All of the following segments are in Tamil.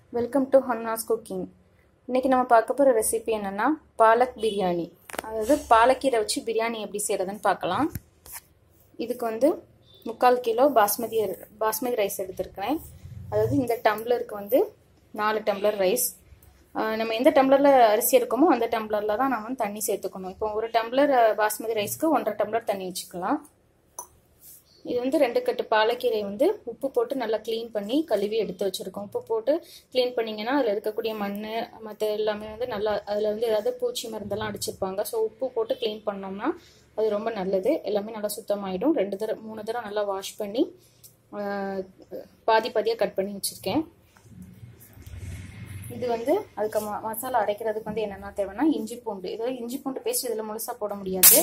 வெல்கம் டு ஹன்னாஸ் குக்கிங் இன்றைக்கி நம்ம பார்க்க போகிற ரெசிபி என்னென்னா பாலக் பிரியாணி அதாவது பாலக்கீரை வச்சு பிரியாணி எப்படி செய்கிறதுன்னு பார்க்கலாம் இதுக்கு வந்து முக்கால் கிலோ பாஸ்மதி பாஸ்மதி ரைஸ் எடுத்திருக்கிறேன் அதாவது இந்த டம்ளருக்கு வந்து நாலு டம்ளர் ரைஸ் நம்ம எந்த டம்ளரில் அரிசி எடுக்கோமோ அந்த டம்ளரில் தான் நம்ம வந்து தண்ணி சேர்த்துக்கணும் இப்போ ஒரு டம்ளர் பாஸ்மதி ரைஸ்க்கு ஒன்றரை டம்ளர் தண்ணி வச்சுக்கலாம் இது வந்து ரெண்டு கட்டு பாலக்கீரை வந்து உப்பு போட்டு நல்லா க்ளீன் பண்ணி கழுவி எடுத்து வச்சுருக்கோம் உப்பு போட்டு க்ளீன் பண்ணிங்கன்னா அதில் இருக்கக்கூடிய மண் மற்ற எல்லாமே வந்து நல்லா அதில் வந்து ஏதாவது பூச்சி மருந்தெல்லாம் அடிச்சிருப்பாங்க ஸோ உப்பு போட்டு க்ளீன் பண்ணோம்னா அது ரொம்ப நல்லது எல்லாமே நல்லா சுத்தமாயிடும் ரெண்டு தடவை மூணு தடவை நல்லா வாஷ் பண்ணி பாதி பாதியாக கட் பண்ணி வச்சுருக்கேன் இது வந்து அதுக்கு ம மசாலா அரைக்கிறதுக்கு வந்து என்னென்ன தேவைன்னா இஞ்சி பூண்டு இது இஞ்சி பூண்டு பேஸ்ட் இதில் முழுசாக போட முடியாது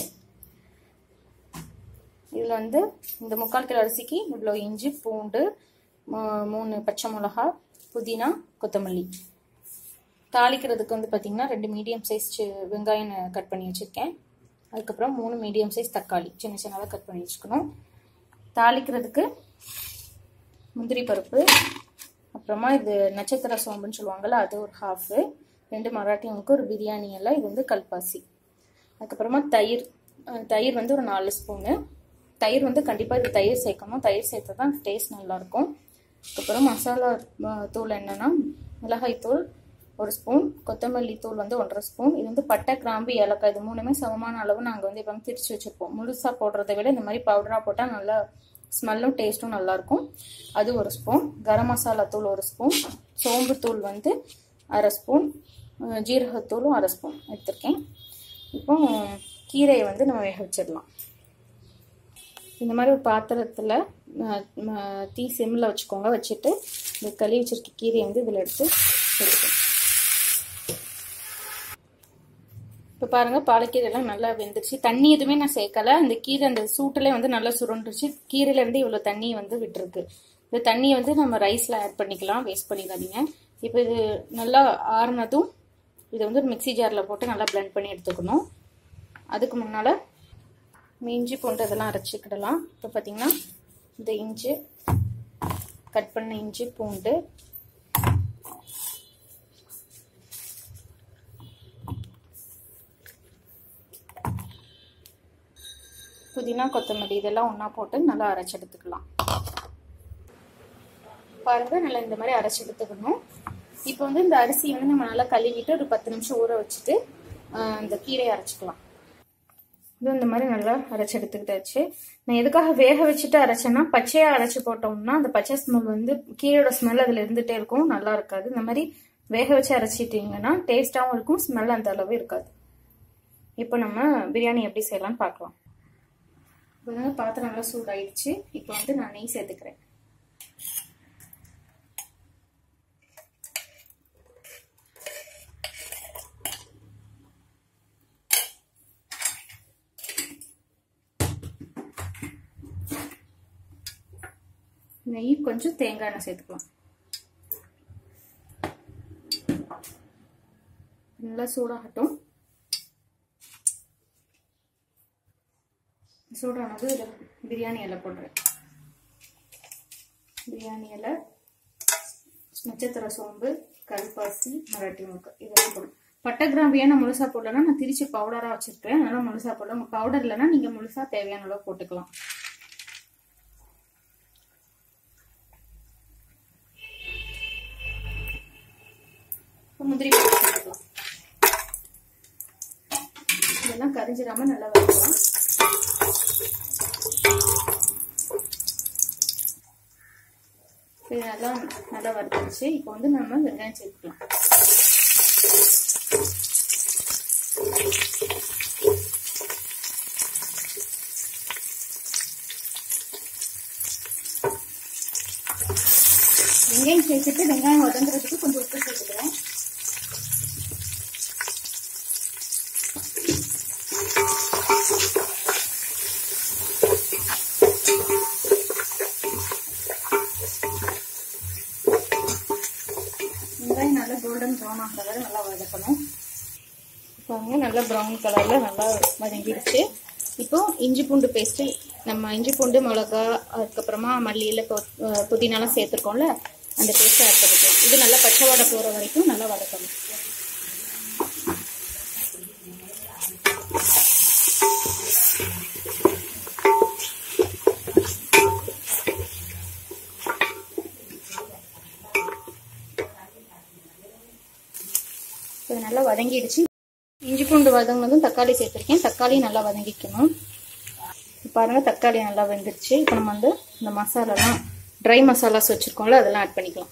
இதில் வந்து இந்த முக்கால் கிலோ அரிசிக்கு இவ்வளோ இஞ்சி பூண்டு மூணு பச்சை மிளகா புதினா கொத்தமல்லி தாளிக்கிறதுக்கு வந்து பார்த்திங்கன்னா ரெண்டு மீடியம் சைஸ் வெங்காயம் கட் பண்ணி வச்சுருக்கேன் அதுக்கப்புறம் மூணு மீடியம் சைஸ் தக்காளி சின்ன சின்னதாக கட் பண்ணி வச்சுக்கணும் தாளிக்கிறதுக்கு முந்திரி பருப்பு அப்புறமா இது நட்சத்திர சோம்புன்னு சொல்லுவாங்கள்ல அது ஒரு ஹாஃபு ரெண்டு மராட்டியவங்களுக்கு ஒரு பிரியாணி எல்லாம் இது வந்து கல்பாசி அதுக்கப்புறமா தயிர் தயிர் வந்து ஒரு நாலு ஸ்பூனு தயிர் வந்து கண்டிப்பாக இது தயிர் சேர்க்கணும் தயிர் சேர்த்தா தான் டேஸ்ட் நல்லாயிருக்கும் அதுக்கப்புறம் மசாலா தூள் என்னென்னா மிளகாய் தூள் ஒரு ஸ்பூன் கொத்தமல்லி தூள் வந்து ஒன்றரை ஸ்பூன் இது வந்து பட்டை கிராம்பு ஏலக்காய் இது மூணுமே சமமான அளவு நாங்கள் வந்து எப்போ திரிச்சு வச்சுருப்போம் முழுசாக போடுறத விட இந்த மாதிரி பவுடராக போட்டால் நல்லா ஸ்மெல்லும் டேஸ்ட்டும் நல்லாயிருக்கும் அது ஒரு ஸ்பூன் கரம் மசாலா தூள் ஒரு ஸ்பூன் சோம்பு தூள் வந்து அரை ஸ்பூன் ஜீரகத்தூளும் அரை ஸ்பூன் எடுத்திருக்கேன் இப்போ கீரையை வந்து நம்ம வேக வச்சிடலாம் இந்த மாதிரி ஒரு பாத்திரத்தில் தீ சிம்மில் வச்சுக்கோங்க வச்சுட்டு இந்த களி வச்சிருக்க கீரையை வந்து இதில் எடுத்து சேர்த்துக்கணும் இப்போ பாருங்கள் பாலக்கீரைலாம் நல்லா வெந்துருச்சு தண்ணி எதுவுமே நான் சேர்க்கலை அந்த கீரை அந்த சூட்டிலே வந்து நல்லா சுருண்டுருச்சு கீரையிலேருந்து இவ்வளோ தண்ணி வந்து விட்டுருக்கு இந்த தண்ணியை வந்து நம்ம ரைஸில் ஆட் பண்ணிக்கலாம் வேஸ்ட் பண்ணிடாதீங்க இப்போ இது நல்லா ஆறுனதும் இதை வந்து ஒரு மிக்சி ஜாரில் போட்டு நல்லா பிளெண்ட் பண்ணி எடுத்துக்கணும் அதுக்கு முன்னால் இஞ்சி பூண்டு இதெல்லாம் அரைச்சிக்கிடலாம் இப்போ பார்த்தீங்கன்னா இந்த இஞ்சி கட் பண்ண இஞ்சி பூண்டு புதினா கொத்தமல்லி இதெல்லாம் ஒன்றா போட்டு நல்லா அரைச்சி எடுத்துக்கலாம் பாருங்கள் நல்லா இந்த மாதிரி அரைச்சி எடுத்துக்கணும் இப்போ வந்து இந்த அரிசி வந்து நம்ம நல்லா கழுவிட்டு ஒரு பத்து நிமிஷம் ஊற வச்சுட்டு இந்த கீரையை அரைச்சிக்கலாம் இது இந்த மாதிரி நல்லா அரைச்சி எடுத்துக்கிட்டாச்சு நான் எதுக்காக வேக வச்சுட்டு அரைச்சேன்னா பச்சையாக அரைச்சி போட்டோம்னா அந்த பச்சை ஸ்மெல் வந்து கீரையோட ஸ்மெல் அதில் இருந்துகிட்டே இருக்கும் நல்லா இருக்காது இந்த மாதிரி வேக வச்சு அரைச்சிட்டிங்கன்னா டேஸ்ட்டாகவும் இருக்கும் ஸ்மெல் அந்த அளவு இருக்காது இப்போ நம்ம பிரியாணி எப்படி செய்யலாம்னு பார்க்கலாம் இப்போ வந்து பாத்திரம் நல்லா சூடாயிடுச்சு இப்போ வந்து நான் நெய் சேர்த்துக்கிறேன் நெய் கொஞ்சம் தேங்காய் எண்ணெய் சேர்த்துக்கலாம் நல்லா சூடாகட்டும் சூடானது இதில் பிரியாணி இலை போடுறேன் பிரியாணி இலை நட்சத்திர சோம்பு கல்பாசி மராட்டி முக்கு இதெல்லாம் போடும் பட்டை கிராம்பு ஏன்னா முழுசா போடலன்னா நான் திரிச்சு பவுடராக வச்சிருக்கேன் அதனால முழுசா போடல உங்கள் பவுடர் இல்லைன்னா நீங்கள் முழுசா தேவையான அளவு போட்டுக்கலாம் முந்திரி போட்டுக்கலாம் இதெல்லாம் கரிஞ்சிடாம நல்லா வறுக்கலாம் இது நல்லா நல்லா வறுத்துருச்சு இப்போ வந்து நம்ம வெங்காயம் சேர்த்துக்கலாம் வெங்காயம் சேர்த்துட்டு வெங்காயம் வதங்குறதுக்கு கொஞ்சம் உப்பு சேர்த்துக்கிறேன் வெங்காயம் நல்லா கோல்டன் ப்ரௌன் ஆகிற வரை நல்லா வதக்கணும் பாருங்க நல்லா ப்ரௌன் கலரில் நல்லா வதங்கிடுச்சு இப்போ இஞ்சி பூண்டு பேஸ்ட்டு நம்ம இஞ்சி பூண்டு மிளகா அதுக்கப்புறமா மல்லியில் புதினாலாம் சேர்த்துருக்கோம்ல அந்த பேஸ்ட்டை ஆட் பண்ணிக்கலாம் இது நல்லா பச்சை வாடை போகிற வரைக்கும் நல்லா வதக்கணும் இது நல்லா வதங்கிடுச்சு இஞ்சி பூண்டு வதங்கினதும் தக்காளி சேர்த்துருக்கேன் தக்காளி நல்லா வதங்கிக்கணும் பாருங்க தக்காளி நல்லா வெந்துருச்சு இப்போ நம்ம வந்து இந்த மசாலாலாம் ட்ரை மசாலாஸ் வச்சுருக்கோம்ல அதெல்லாம் ஆட் பண்ணிக்கலாம்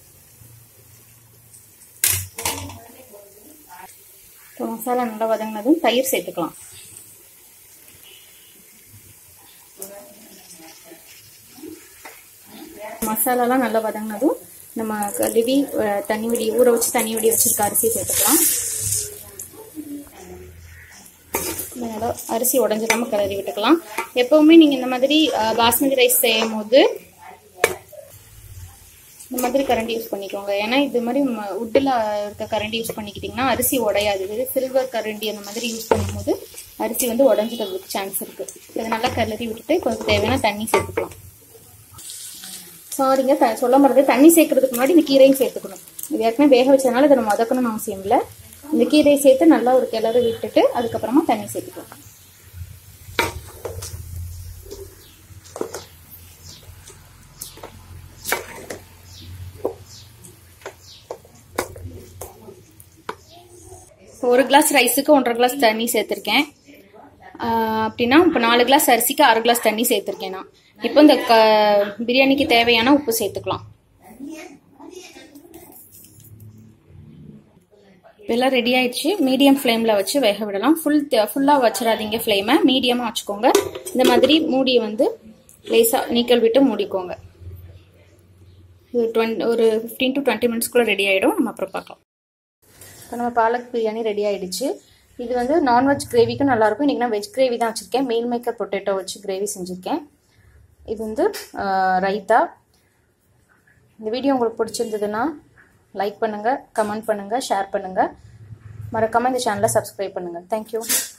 இப்போ மசாலா நல்லா வதங்கினதும் தயிர் சேர்த்துக்கலாம் மசாலாலாம் நல்லா வதங்கினதும் நம்ம கழுவி தண்ணி வடி ஊற வச்சு தண்ணி வடி வச்சிருக்க அரிசி சேர்த்துக்கலாம் நல்லா அரிசி உடஞ்சிடாம கிளறி விட்டுக்கலாம் எப்பவுமே நீங்க இந்த மாதிரி பாஸ்மதி ரைஸ் செய்யும் போது இந்த மாதிரி கரண்டி யூஸ் பண்ணிக்கோங்க ஏன்னா இது மாதிரி உட்டில் இருக்க கரண்டி யூஸ் பண்ணிக்கிட்டிங்கன்னா அரிசி உடையாது இது சில்வர் கரண்டி அந்த மாதிரி யூஸ் பண்ணும்போது அரிசி வந்து உடஞ்சிக்கிறதுக்கு சான்ஸ் இருக்கு இதை நல்லா கிளறி விட்டுட்டு கொஞ்சம் தேவையான தண்ணி சேர்த்துக்கலாம் சாரிங்க த சொல்ல மறந்து தண்ணி சேர்க்கறதுக்கு முன்னாடி இந்த கீரையும் சேர்த்துக்கணும் இது ஏற்கனவே வேக வச்சதுனால இதை நம்ம வதக்கணும்னு அவசியம் இல்லை இந்த கீரையை சேர்த்து நல்லா ஒரு கிளறு விட்டுட்டு அதுக்கப்புறமா தண்ணி சேர்த்துக்கலாம் ஒரு கிளாஸ் ரைஸுக்கு ஒன்றரை கிளாஸ் தண்ணி சேர்த்துருக்கேன் அப்படின்னா இப்போ நாலு கிளாஸ் அரிசிக்கு அரை கிளாஸ் தண்ணி சேர்த்துருக்கேன் நான் இப்போ இந்த க பிரியாணிக்கு தேவையான உப்பு சேர்த்துக்கலாம் எல்லாம் ரெடி ஆயிடுச்சு மீடியம் ஃப்ளேமில் வச்சு வேக விடலாம் ஃபுல் ஃபுல்லாக வச்சிடாதீங்க ஃப்ளேமை மீடியமாக வச்சுக்கோங்க இந்த மாதிரி மூடியை வந்து லேசாக நீக்கல் விட்டு மூடிக்கோங்க இது டுவெண்ட் ஒரு ஃபிஃப்டீன் டு டுவெண்ட்டி மினிட்ஸ்க்குள்ளே ரெடி ஆகிடும் நம்ம அப்புறம் பார்க்கலாம் இப்போ நம்ம பாலக் பிரியாணி ரெடி ஆகிடுச்சு இது வந்து நான்வெஜ் கிரேவிக்கும் நல்லாயிருக்கும் இன்றைக்கி நான் வெஜ் கிரேவி தான் வச்சுருக்கேன் மீல் மேக்கர் பொட்டேட்டோ வச்சு கிரேவி செஞ்சுருக்கேன் இது வந்து ரைத்தா இந்த வீடியோ உங்களுக்கு பிடிச்சிருந்ததுன்னா லைக் பண்ணுங்கள் கமெண்ட் பண்ணுங்கள் ஷேர் பண்ணுங்கள் மறக்காமல் இந்த சேனலை சப்ஸ்கிரைப் பண்ணுங்கள் தேங்க்யூ